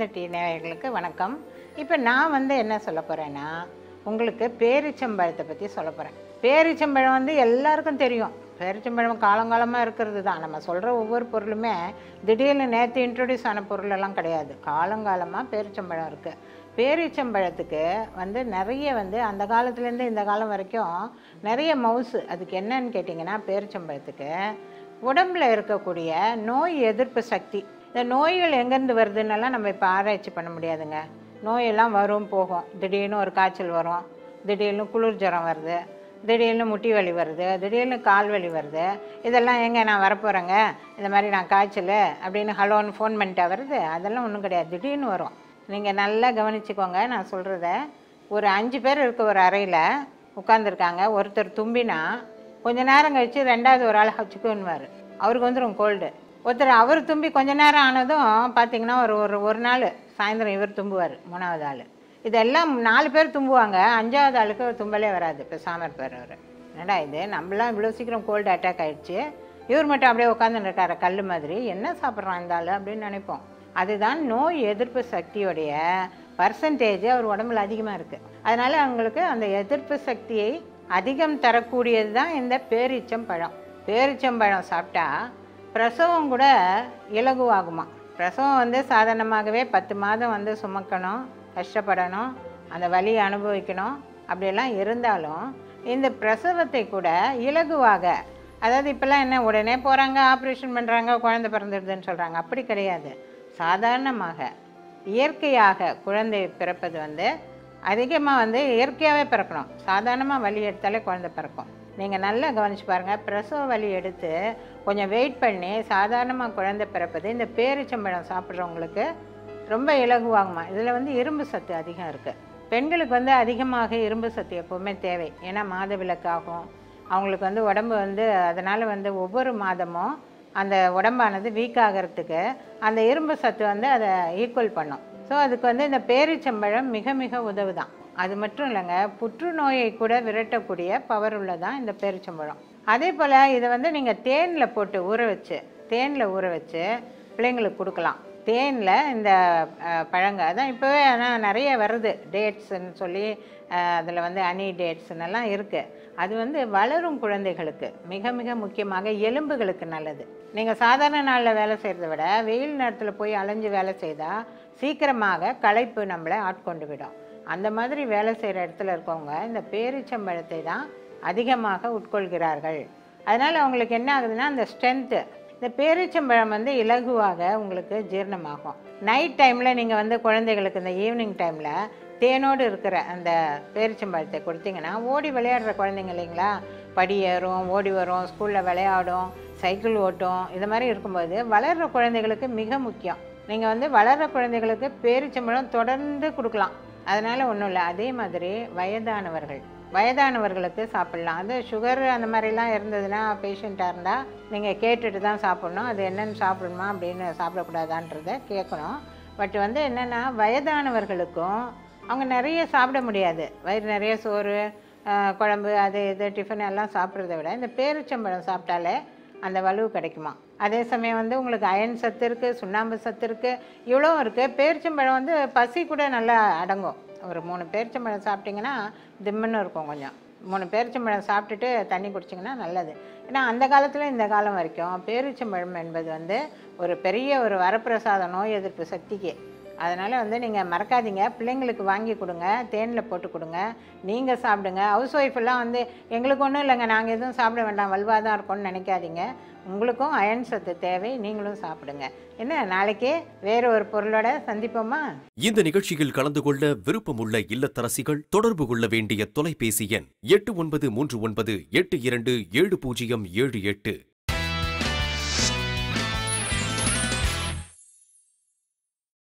ஆனந்த டீ நேயர்களுக்கு வணக்கம் இப்போ நான் வந்து என்ன சொல்ல போகிறேன்னா உங்களுக்கு பேரிச்சம்பழத்தை பற்றி சொல்ல போகிறேன் பேரிச்சம்பழம் வந்து எல்லாருக்கும் தெரியும் பேரிச்சம்பழம் காலங்காலமாக இருக்கிறது தான் நம்ம சொல்கிற ஒவ்வொரு பொருளுமே திடீர்னு நேற்று இன்ட்ரடியூஸ் ஆன பொருளெல்லாம் கிடையாது காலங்காலமாக பேரிச்சம்பழம் இருக்குது பேரிச்சம்பழத்துக்கு வந்து நிறைய வந்து அந்த காலத்துலேருந்து இந்த காலம் வரைக்கும் நிறைய மவுசு அதுக்கு என்னன்னு கேட்டிங்கன்னா பேரிச்சம்பழத்துக்கு உடம்புல இருக்கக்கூடிய நோய் எதிர்ப்பு சக்தி இந்த நோய்கள் எங்கேருந்து வருதுன்னெல்லாம் நம்ம இப்போ ஆராய்ச்சி பண்ண முடியாதுங்க நோயெல்லாம் வரும் போகும் திடீர்னு ஒரு காய்ச்சல் வரும் திடீர்னு குளிர் ஜுரம் வருது திடீர்னு முட்டி வலி வருது திடீர்னு கால் வலி வருது இதெல்லாம் எங்கே நான் வரப்போகிறேங்க இந்த மாதிரி நான் காய்ச்சல் அப்படின்னு ஹலோன்னு ஃபோன் பண்ணிட்டா வருது அதெல்லாம் ஒன்றும் கிடையாது திடீர்னு வரும் நீங்கள் நல்லா கவனிச்சுக்கோங்க நான் சொல்கிறத ஒரு அஞ்சு பேர் இருக்க ஒரு அறையில் உட்காந்துருக்காங்க ஒருத்தர் தும்பினா கொஞ்ச நேரம் கழித்து ரெண்டாவது ஒரு ஆள் ஹச்சுக்குன்னுவார் அவருக்கு வந்துடும் கோல்டு ஒருத்தர் அவர் தும்பி கொஞ்ச நேரம் ஆனதும் பார்த்தீங்கன்னா ஒரு ஒரு ஒரு நாள் சாயந்தரம் இவர் தும்புவார் மூணாவது ஆள் இதெல்லாம் நாலு பேர் தும்புவாங்க அஞ்சாவது ஆளுக்கு தும்பலே வராது இப்போ சாமர் பேர் அவர் என்னடா இது நம்மளாம் இவ்வளோ சீக்கிரம் கோல்டு அட்டாக் ஆயிடுச்சு இவர் மட்டும் அப்படியே உட்காந்துன்னு இருக்காரு கல் மாதிரி என்ன சாப்பிட்றான் இந்த ஆள் அப்படின்னு நினைப்போம் அதுதான் நோய் எதிர்ப்பு சக்தியுடைய பர்சன்டேஜ் அவர் உடம்புல அதிகமாக இருக்குது அதனால் அவங்களுக்கு அந்த எதிர்ப்பு சக்தியை அதிகம் தரக்கூடியது தான் இந்த பேரிச்சம் பழம் பேரிச்சம்பழம் சாப்பிட்டா பிரசவம் கூட இலகுவாகுமா பிரசவம் வந்து சாதாரணமாகவே பத்து மாதம் வந்து சுமக்கணும் கஷ்டப்படணும் அந்த வலியை அனுபவிக்கணும் அப்படியெல்லாம் இருந்தாலும் இந்த பிரசவத்தை கூட இலகுவாக அதாவது இப்போல்லாம் என்ன உடனே போகிறாங்க ஆப்ரேஷன் பண்ணுறாங்க குழந்தை பிறந்துடுதுன்னு சொல்கிறாங்க அப்படி கிடையாது சாதாரணமாக இயற்கையாக குழந்தை பிறப்பது வந்து அதிகமாக வந்து இயற்கையாகவே பிறக்கணும் சாதாரணமாக வலி எடுத்தாலே குழந்தை பிறக்கும் நீங்கள் நல்லா கவனிச்சு பாருங்கள் பிரசவ வலி எடுத்து கொஞ்சம் வெயிட் பண்ணி சாதாரணமாக குழந்தை பிறப்பது இந்த பேரிச்சம்பழம் சாப்பிட்றவங்களுக்கு ரொம்ப இலகுவாகுமா இதில் வந்து இரும்பு சத்து அதிகம் இருக்குது பெண்களுக்கு வந்து அதிகமாக இரும்பு சத்து எப்போவுமே தேவை ஏன்னா மாதவிலக்காகும் அவங்களுக்கு வந்து உடம்பு வந்து அதனால் வந்து ஒவ்வொரு மாதமும் அந்த உடம்பானது வீக் ஆகிறதுக்கு அந்த இரும்பு சத்து வந்து அதை ஈக்குவல் பண்ணும் ஸோ அதுக்கு வந்து இந்த பேரிச்சம்பழம் மிக மிக உதவுதான் அது மட்டும் இல்லைங்க புற்றுநோயை கூட விரட்டக்கூடிய பவர் உள்ளதான் இந்த பேரிச்சம்பழம் அதே போல் இதை வந்து நீங்கள் தேனில் போட்டு ஊற வச்சு தேனில் ஊற வச்சு பிள்ளைங்களுக்கு கொடுக்கலாம் தேனில் இந்த அஹ், பழங்க அதான் இப்போவே ஆனால் நிறைய வருது டேட்ஸ்ன்னு சொல்லி அதில் வந்து அனி டேட்ஸ்னெல்லாம் இருக்குது அது வந்து வளரும் குழந்தைகளுக்கு மிக மிக முக்கியமாக எலும்புகளுக்கு நல்லது நீங்கள் சாதாரண நாளில் வேலை செய்கிறத விட வெயில் நேரத்தில் போய் அலைஞ்சு வேலை செய்தால் சீக்கிரமாக களைப்பு நம்மளை ஆட்கொண்டு விடும் அந்த மாதிரி வேலை செய்கிற இடத்துல இருக்கவங்க இந்த பேரிச்சம்பழத்தை தான் அதிகமாக உட்கொள்கிறார்கள் அதனால் அவங்களுக்கு என்ன ஆகுதுன்னா அந்த ஸ்ட்ரென்த்து இந்த பேரிச்சம்பழம் வந்து இலகுவாக உங்களுக்கு ஜீரணமாகும் நைட் டைமில் நீங்கள் வந்து குழந்தைகளுக்கு இந்த ஈவினிங் டைமில் தேனோடு இருக்கிற அந்த பேரிச்சம்பழத்தை கொடுத்தீங்கன்னா ஓடி விளையாடுற குழந்தைங்க இல்லைங்களா படி ஏறும் ஓடி வரும் ஸ்கூலில் விளையாடும் சைக்கிள் ஓட்டும் இது மாதிரி இருக்கும்போது வளர்கிற குழந்தைகளுக்கு மிக முக்கியம் நீங்கள் வந்து வளர்கிற குழந்தைகளுக்கு பேரிச்சம்பழம் தொடர்ந்து கொடுக்கலாம் அதனால் ஒன்றும் இல்லை அதே மாதிரி வயதானவர்கள் வயதானவர்களுக்கு சாப்பிட்லாம் அது சுகர் அந்த மாதிரிலாம் இருந்ததுன்னா பேஷண்ட்டாக இருந்தால் நீங்கள் கேட்டுட்டு தான் சாப்பிட்ணும் அது என்னென்னு சாப்பிடணுமா அப்படின்னு சாப்பிடக்கூடாதான்றதை கேட்கணும் பட் வந்து என்னென்னா வயதானவர்களுக்கும் அவங்க நிறைய சாப்பிட முடியாது வயிறு நிறைய சோறு ஆஹ், குழம்பு அது இது டிஃபன் எல்லாம் சாப்பிட்றத விட இந்த பேரிச்சம்பழம் சாப்பிட்டாலே அந்த வலு கிடைக்குமா அதே சமயம் வந்து உங்களுக்கு அயன் சத்து இருக்குது சுண்ணாம்பு சத்து இருக்குது இவ்வளோ இருக்குது பேரிச்சம்பழம் வந்து பசி கூட நல்லா அடங்கும் ஒரு மூணு பேரிச்சம்பழம் சாப்பிட்டிங்கன்னா திம்முன்னு இருக்கும் கொஞ்சம் மூணு பேரிச்சம்பழம் சாப்பிட்டுட்டு தண்ணி குடிச்சிங்கன்னா நல்லது ஏன்னா அந்த காலத்தில் இந்த காலம் வரைக்கும் பேரிச்சம்பழம் என்பது வந்து ஒரு பெரிய ஒரு வரப்பிரசாத நோய் எதிர்ப்பு சக்திக்கு அதனால் வந்து நீங்கள் மறக்காதீங்க பிள்ளைங்களுக்கு வாங்கி கொடுங்க தேனில் போட்டு கொடுங்க நீங்கள் சாப்பிடுங்க ஹவுஸ் ஒய்ஃப் எல்லாம் வந்து எங்களுக்கு ஒன்றும் இல்லைங்க நாங்கள் எதுவும் சாப்பிட வேண்டாம் வலுவாக தான் இருக்கோம்னு நினைக்காதீங்க உங்களுக்கும் அயன் சத்து தேவை நீங்களும் சாப்பிடுங்க என்ன நாளைக்கே வேறு ஒரு பொருளோட சந்திப்போமா இந்த நிகழ்ச்சியில் கலந்து கொள்ள விருப்பமுள்ள இல்லத்தரசிகள் தொடர்பு கொள்ள வேண்டிய தொலைபேசி எண் எட்டு ஒன்பது மூன்று ஒன்பது எட்டு இரண்டு ஏழு பூஜ்ஜியம் ஏழு எட்டு